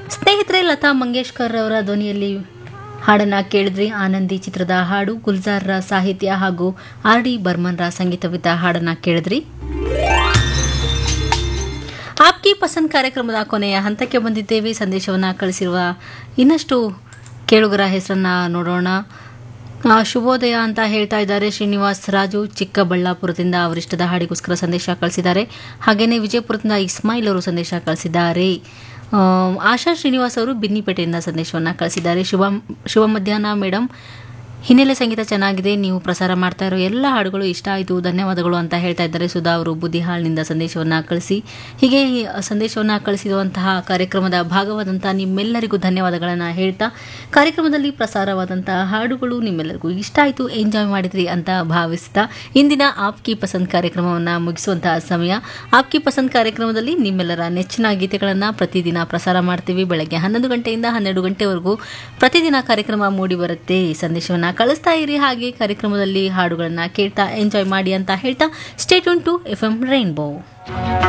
ಸ್ನೇಹಿತರೆ ಲತಾ ಮಂಗೇಶ್ಕರ್ ಅವರ ಧ್ವನಿಯಲ್ಲಿ ಹಾಡನ್ನ ಕೇಳಿದ್ರಿ ಆನಂದಿ ಚಿತ್ರದ ಹಾಡು ಗುಲ್ಜಾರ್ರ ಸಾಹಿತ್ಯ ಹಾಗೂ ಆರ್ ಡಿ ಬರ್ಮನ್ರ ಸಂಗೀತವಿದ್ದ ಹಾಡನ್ನ ಕೇಳಿದ್ರಿ ಆಪ್ಕಿ ಪಸಂದ್ ಕಾರ್ಯಕ್ರಮದ ಕೊನೆಯ ಹಂತಕ್ಕೆ ಬಂದಿದ್ದೇವೆ ಸಂದೇಶವನ್ನು ಕಳಿಸಿರುವ ಇನ್ನಷ್ಟು ಕೇಳುಗರ ಹೆಸರನ್ನ ನೋಡೋಣ ಆ, ಶುಭೋದಯ ಅಂತ ಹೇಳ್ತಾ ಇದ್ದಾರೆ ಶ್ರೀನಿವಾಸ್ ರಾಜು ಚಿಕ್ಕಬಳ್ಳಾಪುರದಿಂದ ಅವರಿಷ್ಟದ ಹಾಡಿಗೋಸ್ಕರ ಸಂದೇಶ ಕಳಿಸಿದ್ದಾರೆ ಹಾಗೆಯೇ ವಿಜಯಪುರದಿಂದ ಇಸ್ಮಾಯಿಲ್ ಅವರು ಸಂದೇಶ ಕಳಿಸಿದ್ದಾರೆ ಆ, ಆಶಾ ಶ್ರೀನಿವಾಸ್ ಅವರು ಬಿನ್ನಿಪೇಟೆಯಿಂದ ಸಂದೇಶವನ್ನು ಕಳಿಸಿದ್ದಾರೆ ಶುಭ ಶುಭ ಮಧ್ಯಾಹ್ನ ಮೇಡಮ್ ಹಿನ್ನೆಲೆ ಸಂಗೀತ ಚೆನ್ನಾಗಿದೆ ನೀವು ಪ್ರಸಾರ ಮಾಡ್ತಾ ಇರೋ ಎಲ್ಲ ಹಾಡುಗಳು ಇಷ್ಟ ಆಯಿತು ಧನ್ಯವಾದಗಳು ಅಂತ ಹೇಳ್ತಾ ಇದ್ದಾರೆ ಸುಧಾ ಅವರು ಬುದ್ಧಿಹಾಳ್ನಿಂದ ಸಂದೇಶವನ್ನು ಕಳಿಸಿ ಹೀಗೆ ಈ ಸಂದೇಶವನ್ನು ಕಳಿಸಿರುವಂತಹ ಕಾರ್ಯಕ್ರಮದ ಭಾಗವಾದಂಥ ನಿಮ್ಮೆಲ್ಲರಿಗೂ ಧನ್ಯವಾದಗಳನ್ನು ಹೇಳ್ತಾ ಕಾರ್ಯಕ್ರಮದಲ್ಲಿ ಪ್ರಸಾರವಾದಂತಹ ಹಾಡುಗಳು ನಿಮ್ಮೆಲ್ಲರಿಗೂ ಇಷ್ಟ ಆಯಿತು ಎಂಜಾಯ್ ಮಾಡಿದ್ರಿ ಅಂತ ಭಾವಿಸ್ತಾ ಇಂದಿನ ಆಪ್ಕಿ ಪಸಂದ್ ಕಾರ್ಯಕ್ರಮವನ್ನು ಮುಗಿಸುವಂತಹ ಸಮಯ ಆಪ್ಕಿ ಪಸಂದ್ ಕಾರ್ಯಕ್ರಮದಲ್ಲಿ ನಿಮ್ಮೆಲ್ಲರ ನೆಚ್ಚಿನ ಗೀತೆಗಳನ್ನು ಪ್ರತಿದಿನ ಪ್ರಸಾರ ಮಾಡ್ತೀವಿ ಬೆಳಗ್ಗೆ ಹನ್ನೊಂದು ಗಂಟೆಯಿಂದ ಹನ್ನೆರಡು ಗಂಟೆವರೆಗೂ ಪ್ರತಿದಿನ ಕಾರ್ಯಕ್ರಮ ಮೂಡಿ ಬರುತ್ತೆ ಈ ಸಂದೇಶವನ್ನು ಕಳಿಸ್ತಾ ಇರಿ ಹಾಗೆ ಕಾರ್ಯಕ್ರಮದಲ್ಲಿ ಹಾಡುಗಳನ್ನು ಕೇಳ್ತಾ ಎಂಜಾಯ್ ಮಾಡಿ ಅಂತ ಹೇಳ್ತಾ ಸ್ಟೇಟ್ ಉಂಟು ಎಫ್ ಎಂ ರೈನ್ಬೋ